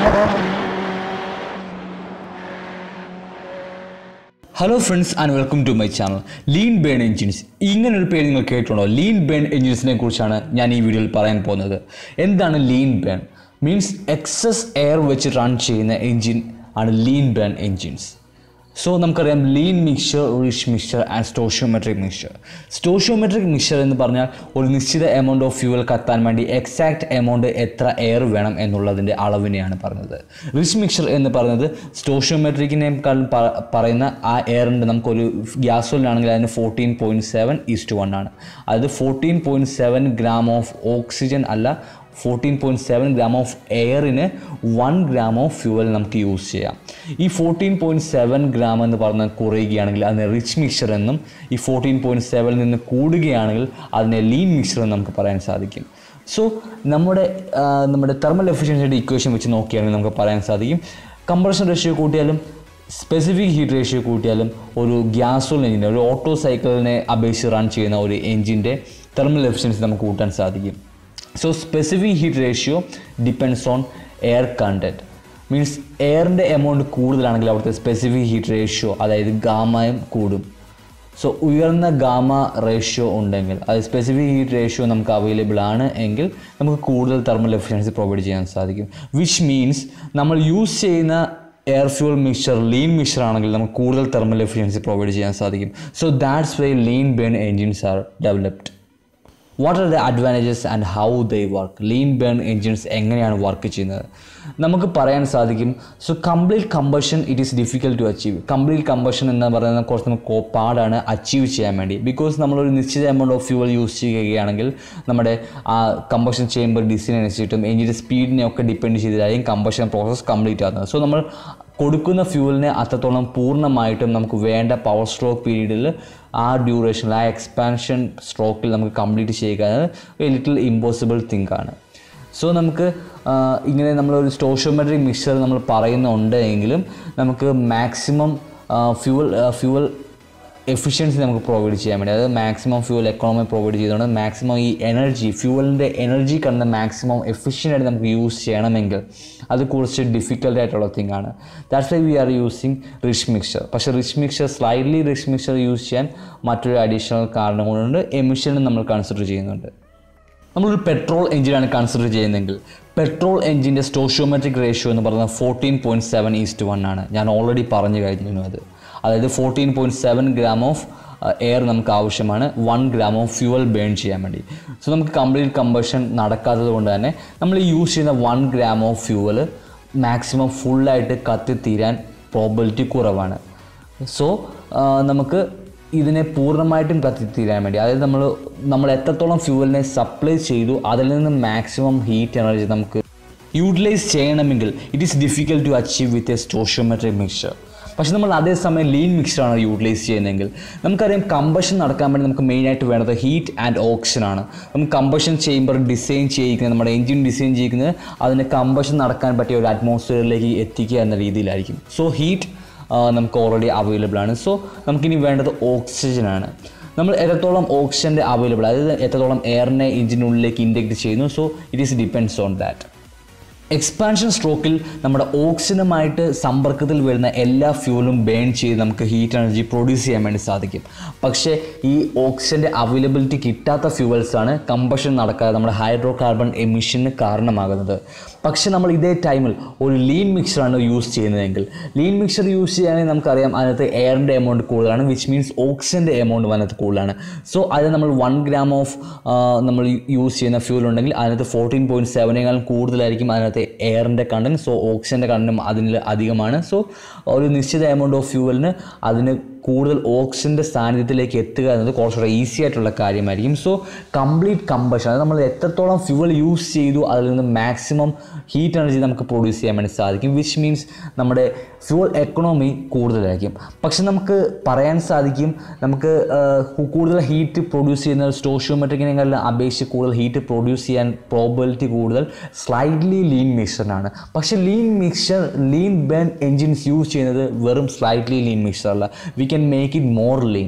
hello friends and welcome to my channel lean burn engines ഇങ്ങനൊരു പേര് നിങ്ങൾ കേട്ടിട്ടുണ്ടോ ലീൻ ബേൺ എഞ്ചിൻസിനെ കുറിച്ചാണ് ഞാൻ ഈ വീഡിയോയിൽ പറയാൻ പോകുന്നത് എന്താണ് lean burn means excess air വെച്ച് റൺ ചെയ്യുന്ന എഞ്ചിൻ ആണ് ലീൻ ബേൺ എഞ്ചിൻസ് സോ നമുക്കറിയാം lean mixture rich mixture and stoichiometric mixture stoichiometric mixture എന്ന് പറഞ്ഞാൽ ഒരു നിശ്ചിത എമൗണ്ട് ഓഫ് ഫ്യൂവൽ കത്താൻ വേണ്ടി എക്സാക്ട് എമൗണ്ട് എത്ര എയർ വേണം എന്നുള്ളതിൻ്റെ അളവിനെയാണ് പറഞ്ഞത് റിച്ച് മിക്സ്ചർ എന്ന് പറയുന്നത് സ്റ്റോഷ്യോമെട്രിക്കിനേക്കാൾ പറയുന്ന ആ എയറിൻ്റെ നമുക്കൊരു ഗ്യാസോലിനാണെങ്കിൽ അതിന് fourteen point seven is to one ആണ് അതായത് fourteen point seven gram of oxygen അല്ല fourteen point seven gram of എയറിന് വൺ ഗ്രാം ഓഫ് ഫ്യൂവൽ നമുക്ക് യൂസ് ചെയ്യാം ഈ ഫോർട്ടീൻ പോയിൻറ്റ് സെവൻ ഗ്രാം എന്ന് പറഞ്ഞാൽ കുറയുകയാണെങ്കിൽ അതിനെ റിച്ച് മിക്സ്ചർ എന്നും ഈ ഫോർട്ടീൻ പോയിൻറ്റ് സെവനിൽ നിന്ന് കൂടുകയാണെങ്കിൽ അതിനെ ലീൻ മിക്സ്ചർ എന്ന് നമുക്ക് പറയാൻ സാധിക്കും സോ നമ്മുടെ ആ, നമ്മുടെ തെർമൽ എഫിഷ്യൻസിയുടെ ഇക്വേഷൻ വെച്ച് നോക്കുകയാണെങ്കിൽ നമുക്ക് പറയാൻ സാധിക്കും കംപ്രഷൻ റേഷ്യോ കൂട്ടിയാലും സ്പെസിഫിക് ഹീറ്റ് റേഷ്യോ കൂട്ടിയാലും ഒരു ഗ്യാസോൾ എഞ്ചിൻ്റെ ഒരു ഓട്ടോ സൈക്കിളിനെ അപേക്ഷിച്ച് റൺ ചെയ്യുന്ന ഒരു എഞ്ചിൻ്റെ തെർമൽ എഫിഷ്യൻസി നമുക്ക് കൂട്ടാൻ സാധിക്കും so specific heat ratio depends on air content means എയറിൻ്റെ എമൗണ്ട് കൂടുതലാണെങ്കിൽ അവിടുത്തെ സ്പെസിഫിക് ഹീറ്റ് റേഷ്യോ അതായത് ഗാമയും കൂടും സോ ഉയർന്ന ഗാമ റേഷ്യോ ഉണ്ടെങ്കിൽ അത് സ്പെസിഫിക് ഹീറ്റ് റേഷ്യോ നമുക്ക് അവൈലബിൾ ആണ് എങ്കിൽ നമുക്ക് കൂടുതൽ തെർമൽ എഫിഷ്യൻസി പ്രൊവൈഡ് ചെയ്യാൻ സാധിക്കും വിച്ച് മീൻസ് നമ്മൾ യൂസ് ചെയ്യുന്ന air fuel mixture lean mixture ആണെങ്കിൽ നമുക്ക് കൂടുതൽ തെർമൽ എഫിഷ്യൻസി പ്രൊവൈഡ് ചെയ്യാൻ സാധിക്കും so that's why lean burn engines are developed what are the advantages and how they work lean burn engines എങ്ങനെയാണ് വർക്ക് ചെയ്യുന്നത് നമുക്ക് പറയാൻ സാധിക്കും so complete combustion it is difficult to achieve complete combustion എന്ന് പറയുന്നത് കുറച്ച് നമുക്ക് കോ- പാടാണ് അച്ചീവ് ചെയ്യാൻ വേണ്ടി ബിക്കോസ് നമ്മളൊരു നിശ്ചിത എമൗണ്ട് ഓഫ് ഫ്യൂവൽ യൂസ് ചെയ്യുകയാണെങ്കിൽ നമ്മുടെ ആ കമ്പഷൻ ചേമ്പർ ഡിസൈൻ അനുസരിച്ചിട്ടും എഞ്ചിൻ്റെ സ്പീഡിനെ ഒക്കെ ഡിപ്പെൻഡ് ചെയ്തിട്ടായിരിക്കും കമ്പഷൻ പ്രോസസ്സ് കംപ്ലീറ്റ് ആകുന്നത് സോ നമ്മൾ കൊടുക്കുന്ന ഫ്യൂവലിനെ അത്രത്തോളം പൂർണ്ണമായിട്ടും നമുക്ക് വേണ്ട പവർ സ്ട്രോക്ക് പീരീഡിൽ ആ ഡ്യൂറേഷനിൽ ആ എക്സ്പാൻഷൻ സ്ട്രോക്കിൽ നമുക്ക് കംപ്ലീറ്റ് ചെയ്യുക എന്നത് ലിറ്റിൽ ഇമ്പോസിബിൾ തിങ്ക് ആണ് സോ നമുക്ക് ആ, ഇങ്ങനെ നമ്മളൊരു സ്റ്റോഷ്യോമെട്രിക് മിക്സർ നമ്മൾ പറയുന്നുണ്ട് എങ്കിലും നമുക്ക് മാക്സിമം ഫ്യൂവൽ ഫ്യൂവൽ എഫിഷ്യൻസി നമുക്ക് പ്രൊവൈഡ് ചെയ്യാൻ വേണ്ടി അതായത് മാക്സിമം ഫ്യൂവൽ എക്കോണമി പ്രൊവൈഡ് ചെയ്തുകൊണ്ട് മാക്സിമം ഈ എനർജി ഫ്യൂവലിൻ്റെ എനർജി കണ്ട മാക്സിമം എഫിഷ്യൻ്റ് ആയിട്ട് നമുക്ക് യൂസ് ചെയ്യണമെങ്കിൽ അത് കുറച്ച് ഡിഫിക്കൽട്ട് ആയിട്ടുള്ള തിങ് ആണ് that's why we are using rich mixture പക്ഷേ rich mixture slightly rich mixture use ചെയ്യാൻ മറ്റൊരു അഡീഷണൽ കാരണം കൊണ്ടുണ്ട് എമിഷനും നമ്മൾ കൺസിഡർ ചെയ്യുന്നുണ്ട് നമ്മളൊരു പെട്രോൾ എഞ്ചിനാണ് കൺസിഡർ ചെയ്യുന്നതെങ്കിൽ പെട്രോൾ എഞ്ചിൻ്റെ സ്റ്റോഷ്യോമെട്രിക് റേഷ്യോ എന്ന് പറയുന്നത് fourteen point seven is to one ആണ് ഞാൻ ഓൾറെഡി പറഞ്ഞു കഴിഞ്ഞിരുന്നു അത് അതായത് fourteen point seven gram of air നമുക്ക് ആവശ്യമാണ് one gram of fuel burn ചെയ്യാൻ വേണ്ടി സോ നമുക്ക് കംപ്ലീറ്റ് കമ്പഷൻ നടക്കാത്തത് കൊണ്ട് തന്നെ നമ്മൾ യൂസ് ചെയ്യുന്ന one gram of fuel maximum ഫുള്ളായിട്ട് കത്തിത്തീരാൻ പ്രോബിലിറ്റി കുറവാണ് സോ നമുക്ക് ഇതിനെ പൂർണ്ണമായിട്ടും കത്തിത്തീരാൻ വേണ്ടി അതായത് നമ്മൾ നമ്മൾ എത്രത്തോളം ഫ്യൂവലിനെ സപ്ലൈ ചെയ്തു അതിൽ നിന്ന് മാക്സിമം ഹീറ്റ് എനർജി നമുക്ക് യൂട്ടിലൈസ് ചെയ്യണമെങ്കിൽ it is difficult to achieve with a stoichiometric mixture പക്ഷെ നമ്മൾ അതേസമയം ലീൻ മിക്സ്ചറാണ് യൂട്ടിലൈസ് ചെയ്യുന്നതെങ്കിൽ നമുക്കറിയാം കമ്പഷൻ നടക്കാൻ വേണ്ടി നമുക്ക് മെയിനായിട്ട് വേണ്ടത് ഹീറ്റ് ആൻഡ് ഓക്സിജൻ ആണ് നമുക്ക് കമ്പഷൻ ചേമ്പർ ഡിസൈൻ ചെയ്യിക്കുന്നത് നമ്മുടെ എഞ്ചിൻ ഡിസൈൻ ചെയ്യിക്കുന്നത് അതിന് കമ്പഷൻ നടക്കാൻ പറ്റിയ ഒരു അറ്റ്മോസ്ഫിയറിലേക്ക് എത്തിക്കുക എന്ന രീതിയിലായിരിക്കും സോ ഹീറ്റ് നമുക്ക് ഓൾറെഡി അവൈലബിൾ ആണ് സോ നമുക്കിനി വേണ്ടത് ഓക്സിജൻ ആണ് നമ്മൾ എത്രത്തോളം ഓക്സിജൻ്റെ അവൈലബിൾ അതായത് എത്രത്തോളം എയറിനെ എഞ്ചിനുള്ളിലേക്ക് ഇൻഡക്റ്റ് ചെയ്യുന്നു so it is depends on that expansion സ്ട്രോക്കിൽ നമ്മുടെ ഓക്സിജനുമായിട്ട് സമ്പർക്കത്തിൽ വരുന്ന എല്ലാ ഫ്യൂലും ബേൺ ചെയ്ത് നമുക്ക് ഹീറ്റ് എനർജി പ്രൊഡ്യൂസ് ചെയ്യാൻ വേണ്ടി സാധിക്കും പക്ഷേ ഈ ഓക്സിജൻ്റെ അവൈലബിലിറ്റി കിട്ടാത്ത ഫ്യൂവൽസാണ് കമ്പഷൻ നടക്കാതെ നമ്മുടെ ഹൈഡ്രോ കാർബൺ എമിഷന് കാരണമാകുന്നത് പക്ഷേ നമ്മൾ ഇതേ ടൈമിൽ ഒരു ലീൻ മിക്സറാണ് യൂസ് ചെയ്യുന്നതെങ്കിൽ ലീൻ മിക്സർ യൂസ് ചെയ്യുകയാണെങ്കിൽ നമുക്കറിയാം അതിനകത്ത് എയറിൻ്റെ എമൗണ്ട് കൂടുതലാണ് വിച്ച് മീൻസ് ഓക്സിജൻ്റെ എമൗണ്ട് അതിനകത്ത് കൂടുതലാണ് സോ അത് നമ്മൾ വൺ ഗ്രാം ഓഫ് നമ്മൾ യൂസ് ചെയ്യുന്ന ഫ്യൂൽ ഉണ്ടെങ്കിൽ അതിനകത്ത് ഫോർട്ടീൻ പോയിൻറ്റ് സെവനേക്കാളും കൂടുതലായിരിക്കും അതിനകത്ത് എയറിൻ്റെ കണ്ടൻറ്റ് സോ ഓക്സിജൻ്റെ കണ്ടൻറ്റും അതിൽ അധികമാണ് സോ ഒരു നിശ്ചിത എമൗണ്ട് ഓഫ് ഫ്യൂവലിന് അതിന് കൂടുതൽ ഓക്സിജൻ്റെ സാന്നിധ്യത്തിലേക്ക് എത്തുക എന്നത് കുറച്ചുകൂടെ ഈസി ആയിട്ടുള്ള കാര്യമായിരിക്കും സോ കംപ്ലീറ്റ് കമ്പഷൻ അത് നമ്മൾ എത്രത്തോളം ഫ്യൂവൽ യൂസ് ചെയ്തു അതിൽ നിന്ന് മാക്സിമം ഹീറ്റ് എനർജി നമുക്ക് പ്രൊഡ്യൂസ് ചെയ്യാൻ വേണ്ടി സാധിക്കും വിച്ച് മീൻസ് നമ്മുടെ ഫ്യൂവൽ എക്കണോമി കൂടുതലായിരിക്കും പക്ഷെ നമുക്ക് പറയാൻ സാധിക്കും നമുക്ക് ആ, കൂടുതൽ ഹീറ്റ് പ്രൊഡ്യൂസ് ചെയ്യുന്ന സ്റ്റോഷ്യോമെട്രിക്കിനെക്കാളും അപേക്ഷിച്ച് കൂടുതൽ ഹീറ്റ് പ്രൊഡ്യൂസ് ചെയ്യാൻ പ്രോബിലിറ്റി കൂടുതൽ സ്ലൈറ്റ്ലി ലീൻ മിക്സറിനാണ് പക്ഷേ lean mixture lean burn engines use ചെയ്യുന്നത് വെറും സ്ലൈറ്റ്ലി ലീൻ മിക്സർ അല്ല we can make it more lean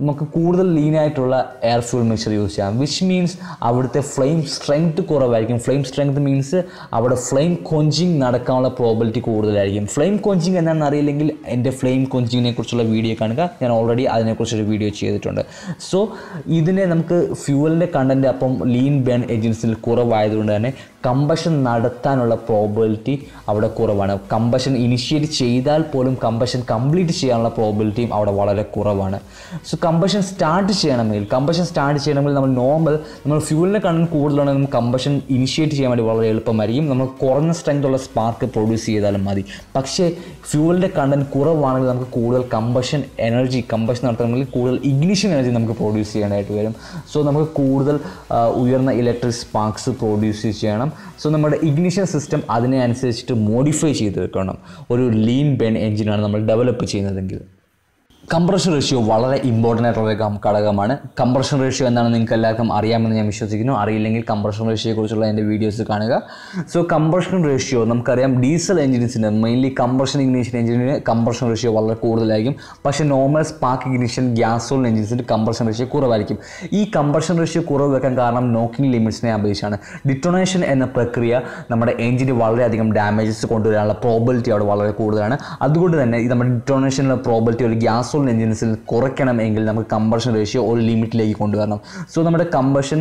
നമുക്ക് കൂടുതൽ ലീൻ ആയിട്ടുള്ള എയർ ഫ്യൂൽ മിക്സർ യൂസ് ചെയ്യാം വിച്ച് മീൻസ് അവിടുത്തെ ഫ്ലെയിം സ്ട്രെങ്ത് കുറവായിരിക്കും ഫ്ലെയിം സ്ട്രെങ്ത് മീൻസ് അവിടെ ഫ്ലെയിം കൊഞ്ചിങ് നടക്കാനുള്ള പ്രോബിലിറ്റി കൂടുതലായിരിക്കും ഫ്ലെയിം കൊഞ്ചിങ് എന്താണെന്ന് അറിയില്ലെങ്കിൽ എൻ്റെ ഫ്ലെയിം കൊഞ്ചിങ്ങിനെ കുറിച്ചുള്ള വീഡിയോ കാണുക ഞാൻ ഓൾറെഡി അതിനെക്കുറിച്ചൊരു വീഡിയോ ചെയ്തിട്ടുണ്ട് സോ ഇതിനെ നമുക്ക് ഫ്യൂവലിൻ്റെ കണ്ടൻറ്റ് അപ്പം ലീൻ ബേൺ എഞ്ചിൻസിൽ കുറവായതുകൊണ്ട് തന്നെ കമ്പഷൻ നടത്താനുള്ള പ്രോബിലിറ്റി അവിടെ കുറവാണ് കമ്പഷൻ ഇനിഷ്യേറ്റ് ചെയ്താൽ പോലും കമ്പഷൻ കംപ്ലീറ്റ് ചെയ്യാനുള്ള പ്രോബിലിറ്റിയും അവിടെ വളരെ കുറവാണ് സോ കമ്പഷൻ സ്റ്റാർട്ട് ചെയ്യണമെങ്കിൽ കമ്പഷൻ സ്റ്റാർട്ട് ചെയ്യണമെങ്കിൽ നമ്മൾ നോർമൽ നമ്മൾ ഫ്യൂവലിനെ കണ്ടന്റ് കൂടുതലാണെങ്കിൽ നമുക്ക് കമ്പഷൻ ഇനിഷ്യേറ്റ് ചെയ്യാൻ വേണ്ടി വളരെ എളുപ്പമായിരിക്കും നമ്മൾ കുറഞ്ഞ സ്ട്രെങ്ത് ഉള്ള സ്പാർക്ക് പ്രൊഡ്യൂസ് ചെയ്താലും മതി പക്ഷേ ഫ്യൂവലിൻ്റെ കണ്ടന്റ് കുറവാണെങ്കിൽ നമുക്ക് കൂടുതൽ കമ്പഷൻ എനർജി കമ്പഷൻ നടത്തണമെങ്കിൽ കൂടുതൽ ഇഗ്നിഷൻ എനർജി നമുക്ക് പ്രൊഡ്യൂസ് ചെയ്യാനായിട്ട് വരും സോ നമുക്ക് കൂടുതൽ ആ, ഉയർന്ന ഇലക്ട്രിക് സ്പാർക്സ് പ്രൊഡ്യൂസ് ചെയ്യണം സോ നമ്മുടെ ഇഗ്നിഷൻ സിസ്റ്റം അതിനെ അനുസരിച്ചിട്ട് മോഡിഫൈ ചെയ്ത് വെക്കണം ഒരു ലീൻ ബെൻ എഞ്ചിനാണ് നമ്മൾ ഡെവലപ്പ് ചെയ്യുന്നതെങ്കിൽ കംപ്രഷൻ റേഷ്യോ വളരെ ഇമ്പോർട്ടൻ്റ് ആയിട്ടുള്ള ഒരു കം- ഘടകമാണ് കംപ്രഷൻ റേഷ്യോ എന്താണെന്ന് നിങ്ങൾക്ക് എല്ലാവർക്കും അറിയാമെന്ന് ഞാൻ വിശ്വസിക്കുന്നു അറിയില്ലെങ്കിൽ കംപ്രഷൻ റേഷ്യോയെ കുറിച്ചുള്ള എൻ്റെ വീഡിയോസ് കാണുക സോ കംപ്രഷൻ റേഷ്യോ നമുക്കറിയാം ഡീസൽ എഞ്ചിൻസിന് മെയിൻലി കംപ്രഷൻ ഇഗ്നീഷൻ എഞ്ചിനിന് കംപ്രഷൻ റേഷ്യോ വളരെ കൂടുതലായിരിക്കും പക്ഷേ നോർമൽ സ്പാർക്ക് ഇഗ്നീഷൻ ഗ്യാസോൾ എഞ്ചിൻസിന് കംപ്രഷൻ റേഷ്യോ കുറവായിരിക്കും ഈ കംപ്രഷൻ റേഷ്യോ കുറവ് വെക്കാൻ കാരണം നോക്കിംഗ് ലിമിറ്റ്സിനെ അപേക്ഷിച്ചാണ് ഡിറ്റോണേഷൻ എന്ന പ്രക്രിയ നമ്മുടെ എഞ്ചിന് വളരെയധികം ഡാമേജസ് കൊണ്ടുവരാനുള്ള പ്രോബിലിറ്റി അവിടെ വളരെ കൂടുതലാണ് അതുകൊണ്ട് തന്നെ ഈ നമ്മുടെ ഡിറ്റോണേഷനുള്ള പ്രോബിലിറ്റി ഒരു ഗ്യാസോൾ എഞ്ചിൻസിൽ കുറയ്ക്കണമെങ്കിൽ നമുക്ക് കമ്പർഷൻ റേഷ്യോ ഒരു ലിമിറ്റിലേക്ക് കൊണ്ടുവരണം സോ നമ്മുടെ കമ്പഷൻ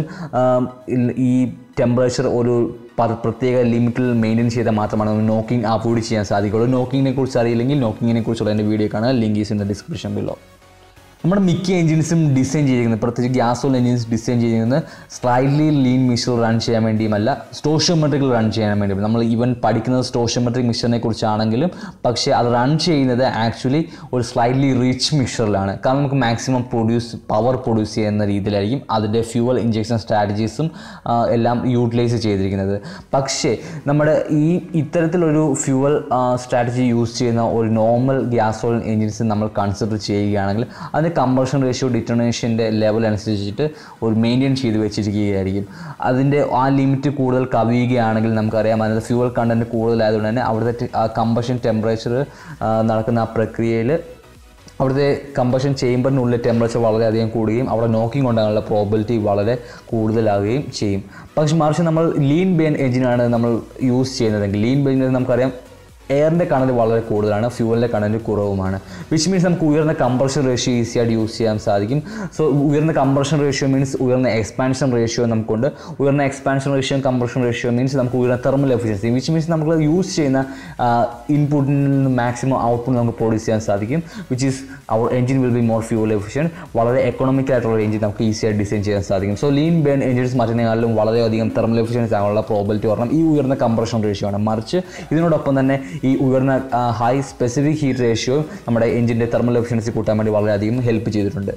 ഈ ടെമ്പറേച്ചർ ഒരു പ- പ്രത്യേക ലിമിറ്റിൽ മെയിൻറ്റെയിൻ ചെയ്താൽ മാത്രമാണ് നമുക്ക് നോക്കിംഗ് അവോയ്ഡ് ചെയ്യാൻ സാധിക്കുള്ളൂ നോക്കിങ്ങിനെ കുറിച്ച് അറിയില്ലെങ്കിൽ നോക്കിങ്ങിനെ കുറിച്ചുള്ള എൻ്റെ വീഡിയോ കാണുക link is in the description below നമ്മുടെ മിക്ക എഞ്ചിൻസും ഡിസൈൻ ചെയ്തിരിക്കുന്നത് പ്രത്യേകിച്ച് ഗ്യാസോൾ എഞ്ചിൻസ് ഡിസൈൻ ചെയ്തിരിക്കുന്നത് സ്ലൈഡ്ലി ലീൻ മിഷർ റൺ ചെയ്യാൻ വേണ്ടിയുമല്ല സ്റ്റോഷ്യോമെട്രിക്കൽ റൺ ചെയ്യാൻ വേണ്ടി നമ്മൾ ഈവൻ പഠിക്കുന്നത് സ്റ്റോഷ്യോമെട്രിക് മിഷറിനെ കുറിച്ചാണെങ്കിലും പക്ഷേ അത് റൺ ചെയ്യുന്നത് ആക്ച്വലി ഒരു സ്ലൈഡ്ലി റിച്ച് മിഷറിലാണ് കാരണം നമുക്ക് മാക്സിമം പ്രൊഡ്യൂസ് പവർ പ്രൊഡ്യൂസ് ചെയ്യുന്ന രീതിയിലായിരിക്കും അതിൻ്റെ ഫ്യൂവൽ ഇഞ്ചെക്ഷൻ സ്ട്രാറ്റജീസും എല്ലാം യൂട്ടിലൈസ് ചെയ്തിരിക്കുന്നത് പക്ഷേ നമ്മുടെ ഈ ഇത്തരത്തിലൊരു ഫ്യൂവൽ സ്ട്രാറ്റജി യൂസ് ചെയ്യുന്ന ഒരു നോർമൽ ഗ്യാസോൾ എഞ്ചിൻസ് നമ്മൾ കൺസിഡർ ചെയ്യുകയാണെങ്കിൽ അതിൻ്റെ കമ്പൾഷൻ റേഷ്യോ ഡിറ്റർമിനേഷൻ്റെ ലെവൽ അനുസരിച്ചിട്ട് ഒരു മെയിൻറ്റെയിൻ ചെയ്ത് വെച്ചിരിക്കുകയായിരിക്കും അതിൻ്റെ ആ ലിമിറ്റ് കൂടുതൽ കവിയുകയാണെങ്കിൽ നമുക്കറിയാം അതിൻ്റെ ഫ്യൂവൽ കണ്ടൻറ്റ് കൂടുതലായതുകൊണ്ട് തന്നെ അവിടുത്തെ കമ്പഷൻ ടെമ്പറേച്ചർ നടക്കുന്ന ആ പ്രക്രിയയിൽ അവിടുത്തെ കമ്പഷൻ ചേമ്പറിനുള്ളിൽ ടെമ്പറേച്ചർ വളരെയധികം കൂടുകയും അവിടെ നോക്കിംഗ് ഉണ്ടാകാനുള്ള പ്രോബിലിറ്റി വളരെ കൂടുതലാകുകയും ചെയ്യും പക്ഷെ മറിച്ച് നമ്മൾ ലീൻ ബെയിൻ എഞ്ചിനാണ് നമ്മൾ യൂസ് ചെയ്യുന്നതെങ്കിൽ ലീൻ ബെയിൻ നമുക്കറിയാം എയറിൻ്റെ കണന്റ് വളരെ കൂടുതലാണ് ഫ്യൂവലിൻ്റെ കണന്റ് കുറവുമാണ് വിച്ച് മീൻസ് നമുക്ക് ഉയർന്ന കംപ്രഷൻ റേഷ്യോ ഈസി ആയിട്ട് യൂസ് ചെയ്യാൻ സാധിക്കും സോ ഉയർന്ന കംപ്രഷൻ റേഷ്യോ മീൻസ് ഉയർന്ന എക്സ്പാൻഷൻ റേഷ്യോ നമുക്കുണ്ട് ഉയർന്ന expansion ratio compression ratio means നമുക്ക് ഉയർന്ന തെർമൽ എഫിഷ്യൻസി വിച്ച് മീൻസ് നമുക്ക് യൂസ് ചെയ്യുന്ന ഇൻപുട്ടിൽ നിന്ന് മാക്സിമം ഔട്ട്പുട്ട് നമുക്ക് പ്രൊഡ്യൂസ് ചെയ്യാൻ സാധിക്കും which is our engine will be more fuel efficient വളരെ എക്കണോമിക് ആയിട്ടുള്ള എഞ്ചിൻ നമുക്ക് ഈസി ആയിട്ട് ഡിസൈൻ ചെയ്യാൻ സാധിക്കും സോ ലീൻ ബേൺ എഞ്ചിൻസ് മറ്റേക്കാളും വളരെയധികം തെർമൽ എഫിഷ്യൻസി ആകാനുള്ള പ്രോബിലിറ്റി പറഞ്ഞാൽ ഈ ഉയർന്ന കംപ്രഷൻ റേഷ്യോ ആണ് മറിച്ച് ഇതിനോടൊപ്പം തന്നെ ഈ ഉയർന്ന ഹൈ സ്പെസിഫിക് ഹീറ്റ് റേഷ്യോ നമ്മുടെ എഞ്ചിൻ്റെ തെർമൽ എഫിഷ്യൻസി കൂട്ടാൻ വേണ്ടി വളരെയധികം ഹെൽപ്പ് ചെയ്തിട്ടുണ്ട്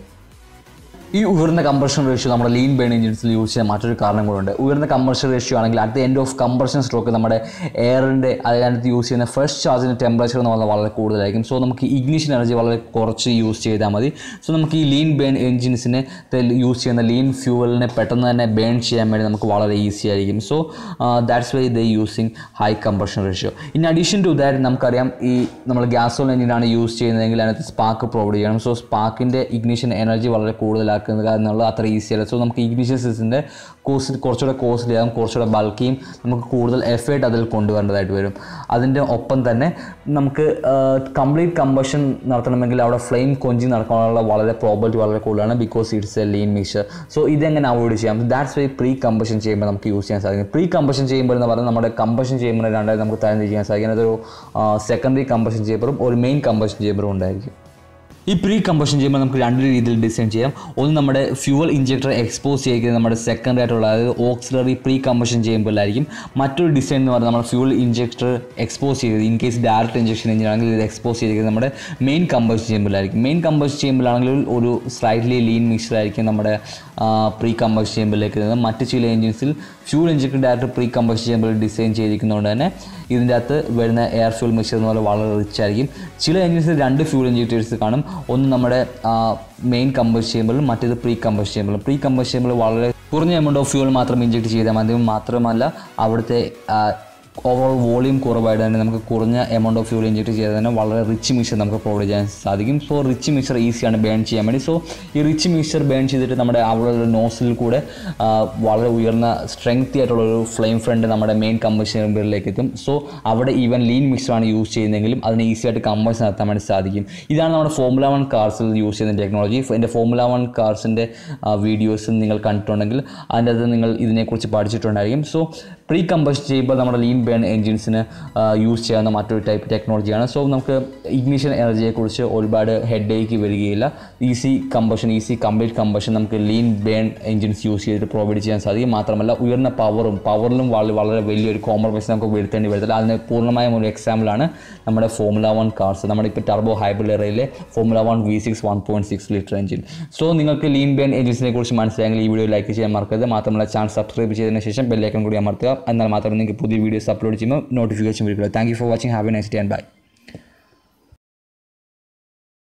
ഈ ഉയർന്ന കംപ്രഷൻ റേഷ്യോ നമ്മുടെ ലീൻ ബേൺ എഞ്ചിൻസിൽ യൂസ് ചെയ്യാൻ മറ്റൊരു കാരണം കൂടെ ഉയർന്ന കംപ്രഷൻ റേഷ്യോ ആണെങ്കിൽ at the end of compression stroke നമ്മുടെ എയറിൻ്റെ അതിനകത്ത് യൂസ് ചെയ്യുന്ന ഫ്രഷ് ചാർജിൻ്റെ ടെമ്പറേച്ചർ എന്ന് പറഞ്ഞാൽ വളരെ കൂടുതലായിരിക്കും സോ നമുക്ക് ഇഗ്നിഷൻ എനർജി വളരെ കുറച്ച് യൂസ് ചെയ്താൽ മതി സോ നമുക്ക് ഈ ലീൻ ബേൺ എഞ്ചിൻസിനെ യൂസ് ചെയ്യുന്ന ലീൻ ഫ്യൂവലിനെ പെട്ടെന്ന് തന്നെ ബേൺ ചെയ്യാൻ വേണ്ടി നമുക്ക് വളരെ ഈസി ആയിരിക്കും so that's why the using high compression ratio in addition to that നമുക്കറിയാം ഈ നമ്മൾ ഗ്യാസോൾ എഞ്ചിനാണ് യൂസ് ചെയ്യുന്നതെങ്കിൽ അതിനകത്ത് സ്പാർക്ക് പ്രൊവൈഡ് ചെയ്യണം സോ സ്പാർക്കിൻ്റെ ഇഗ്നിഷൻ എനർജി വളരെ കൂടുതലാക്കുക എന്നുള്ളത് അത്ര ഈസി അല്ല സോ നമുക്ക് ഇഗ്നിഷൻ സിസ്റ്റത്തിൻ്റെ കോസ്റ്റ് കുറച്ചുകൂടെ കോസ്റ്റ്ലി ആകും കുറച്ചുകൂടെ ബൾക്കിയും നമുക്ക് കൂടുതൽ എഫേർട്ട് അതിൽ കൊണ്ടുവരേണ്ടതായിട്ട് വരും അതിൻ്റെ ഒപ്പം തന്നെ നമുക്ക് കംപ്ലീറ്റ് കമ്പഷൻ നടത്തണമെങ്കിൽ അവിടെ ഫ്ലെയിം കൊഞ്ചി നടക്കാനുള്ള വളരെ പ്രോബിലിറ്റി വളരെ കൂടുതലാണ് because it's a lean mixture so ഇതെങ്ങനെ അവോയ്ഡ് ചെയ്യാം ദാറ്റ്സ് വൈ പ്രീ കമ്പഷൻ ചെയ്യുമ്പോൾ നമുക്ക് യൂസ് ചെയ്യാൻ സാധിക്കും പ്രീ കമ്പഷൻ ചെയ്യുമ്പോൾ എന്ന് പറഞ്ഞാൽ നമ്മുടെ കമ്പഷൻ ചെയ്യുമ്പോൾ രണ്ടായി നമുക്ക് തരം ചെയ്യാൻ സാധിക്കും അതൊരു സെക്കൻഡറി കമ്പഷൻ ചേമ്പറും ഒരു മെയിൻ കമ്പഷൻ ചേമ്പറും ഉണ്ടായിരിക്കും ഈ പ്രീ കമ്പഷൻ ചെയ്യുമ്പോൾ നമുക്ക് രണ്ട് രീതിയിൽ ഡിസൈൻ ചെയ്യാം ഒന്ന് നമ്മുടെ ഫ്യൂവൽ ഇഞ്ചക്ടർ എക്സ്പോസ് ചെയ്യുന്നത് നമ്മുടെ സെക്കൻഡറി ആയിട്ടുള്ള അതായത് ഓക്സിലറി പ്രീ കമ്പഷൻ ചെയ്യുമ്പോഴായിരിക്കും മറ്റൊരു ഡിസൈൻ എന്ന് പറഞ്ഞാൽ നമ്മുടെ ഫ്യൂവൽ ഇഞ്ചക്ടർ എക്സ്പോസ് ചെയ്തത് in case direct injection engine ആണെങ്കിൽ ഇത് എക്സ്പോസ് ചെയ്തിരിക്കുന്നത് നമ്മുടെ മെയിൻ കമ്പഷൻ ചെയ്യുമ്പോഴായിരിക്കും മെയിൻ കമ്പഷൻ ചെയ്യുമ്പോഴാണെങ്കിൽ ഒരു സ്ലൈറ്റ്ലി ലീൻ മിക്സർ ആയിരിക്കും നമ്മുടെ പ്രീ കമ്പഷൻ ചെയ്യുമ്പോഴേക്ക് വരുന്നത് മറ്റ് ചില എഞ്ചിൻസിൽ fuel injector direct pre combustion ചെയ്യുമ്പോൾ ഡിസൈൻ ചെയ്തിരിക്കുന്നതുകൊണ്ട് തന്നെ ഇതിൻ്റെ അകത്ത് വരുന്ന എയർ ഫ്യൂൽ മിക്സർ എന്ന് പറഞ്ഞാൽ വളരെ റിച്ച് ആയിരിക്കും ചില എഞ്ചിൻസിൽ രണ്ട് ഫ്യൂൽ ഇഞ്ചക്ടേഴ്സ് കാണും ഒന്ന് നമ്മുടെ മെയിൻ കമ്പസ് ചെയ്യുമ്പോഴും മറ്റേത് പ്രീ കമ്പസ് ചെയ്യുമ്പോഴും പ്രീ കമ്പസ് ചെയ്യുമ്പോൾ വളരെ കുറഞ്ഞ എമൗണ്ട് ഓഫ് ഫ്യൂൾ മാത്രം ഇഞ്ചക്ട് ചെയ്താൽ മതി മാത്രമല്ല അവിടുത്തെ ഓവറോൾ വോളിയം കുറവായിട്ട് തന്നെ നമുക്ക് കുറഞ്ഞ എമൗണ്ട് ഓഫ് ഫ്യൂൽ ഇഞ്ചക്ട് ചെയ്താൽ തന്നെ വളരെ റിച്ച് മിക്സർ നമുക്ക് പ്രൊവൈഡ് ചെയ്യാൻ സാധിക്കും സോ റിച്ച് മിക്സർ ഈസിയാണ് ബേൺ ചെയ്യാൻ വേണ്ടി സോ ഈ റിച്ച് മിക്സർ ബേൺ ചെയ്തിട്ട് നമ്മുടെ അവിടെ നോസിൽ കൂടെ ആ, വളരെ ഉയർന്ന സ്ട്രെങ്തി ആയിട്ടുള്ള ഒരു ഫ്ലെയിം ഫ്രണ്ട് നമ്മുടെ മെയിൻ കമ്പഷൻ ചേമ്പറിലേക്ക് എത്തും സോ അവിടെ ഈവൻ ലീൻ മിക്സറാണ് യൂസ് ചെയ്യുന്നതെങ്കിലും അതിന് ഈസി ആയിട്ട് കമ്പഷൻ നടത്താൻ വേണ്ടി സാധിക്കും ഇതാണ് നമ്മുടെ ഫോമുല വൺ കാർസിൽ യൂസ് ചെയ്യുന്ന ടെക്നോളജി എൻ്റെ ഫോമുല വൺ കാർസിൻ്റെ വീഡിയോസ് നിങ്ങൾ കണ്ടിട്ടുണ്ടെങ്കിൽ അതിൻ്റെ അകത്ത് നിങ്ങൾ ഇതിനെക്കുറിച്ച് പഠിച്ചിട്ടുണ്ടായിരിക്കും സോ പ്രീ കമ്പഷൻ ചെയ്യുമ്പോൾ നമ്മുടെ ലീൻ ബേൺ എൻജിൻസിന് യൂസ് ചെയ്യാവുന്ന മറ്റൊരു ടൈപ്പ് ടെക്നോളജിയാണ് സോ നമുക്ക് ഇഗ്നിഷൻ എനർജിയെക്കുറിച്ച് ഒരുപാട് ഹെഡ് ഏക്ക് വരികയില്ല easy combustion easy complete combustion നമുക്ക് ലീൻ ബേൺ എൻജിൻസ് യൂസ് ചെയ്തിട്ട് പ്രൊവൈഡ് ചെയ്യാൻ സാധിക്കും മാത്രമല്ല ഉയർന്ന പവറും പവറിലും വളരെ വളരെ വലിയൊരു കോംപ്രമൈസ് നമുക്ക് വരുത്തേണ്ടി വരത്തില്ല അതിന് പൂർണ്ണമായും ഒരു എക്സാമ്പിളാണ് നമ്മുടെ ഫോമുല വൺ കാർസ് നമ്മുടെ ഇപ്പോൾ ടർബോ ഹൈബ്രിഡ് എറയിലെ formula one V six one point six litre engine so നിങ്ങൾക്ക് ലീൻ ബേൺ എഞ്ചിൻസിനെ കുറിച്ച് മനസ്സിലായെങ്കിൽ ഈ വീഡിയോ ലൈക്ക് ചെയ്യാൻ മറക്കരുത് മാത്രമല്ല ചാനൽ സബ്സ്ക്രൈബ് ചെയ്തതിന് ശേഷം ബെല്ലൈക്കൺ കൂടി അമർത്തുക എന്നാൽ മാത്രമേ നിങ്ങൾക്ക് പുതിയ വീഡിയോസ് അപ്ലോഡ് ചെയ്യുമ്പോൾ നോട്ടിഫിക്കേഷൻ വരികയുള്ളൂ thank you for watching have a nice day and by